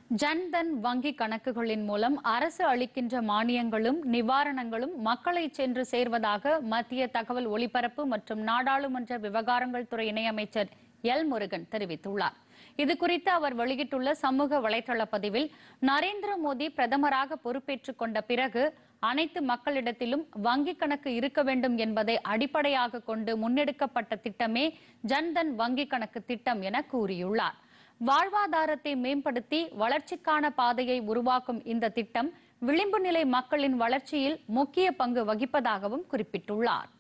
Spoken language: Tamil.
ஜன்தன் வங்கி கணக்குகளின் மூலம் அரசு அளிக்கின்ற மானியங்களும் நிவாரணங்களும் மக்களை சென்று சேர்வதாக மத்திய தகவல் ஒலிபரப்பு மற்றும் நாடாளுமன்ற விவகாரங்கள் துறை இணையமைச்சர் எல் முருகன் தெரிவித்துள்ளார் இதுகுறித்து அவர் வெளியிட்டுள்ள சமூக வலைதள பதிவில் நரேந்திர மோடி பிரதமராக பொறுப்பேற்றுக் கொண்ட பிறகு அனைத்து மக்களிடத்திலும் வங்கிக் கணக்கு இருக்க வேண்டும் என்பதை அடிப்படையாக கொண்டு முன்னெடுக்கப்பட்ட திட்டமே ஜன்தன் வங்கிக் கணக்கு திட்டம் என கூறியுள்ளார் வாழ்வாதாரத்தை மேம்படுத்தி வளர்ச்சிக்கான பாதையை உருவாக்கும் இந்த திட்டம் விளிம்பு நிலை மக்களின் வளர்ச்சியில் முக்கிய பங்கு வகிப்பதாகவும் குறிப்பிட்டுள்ளார்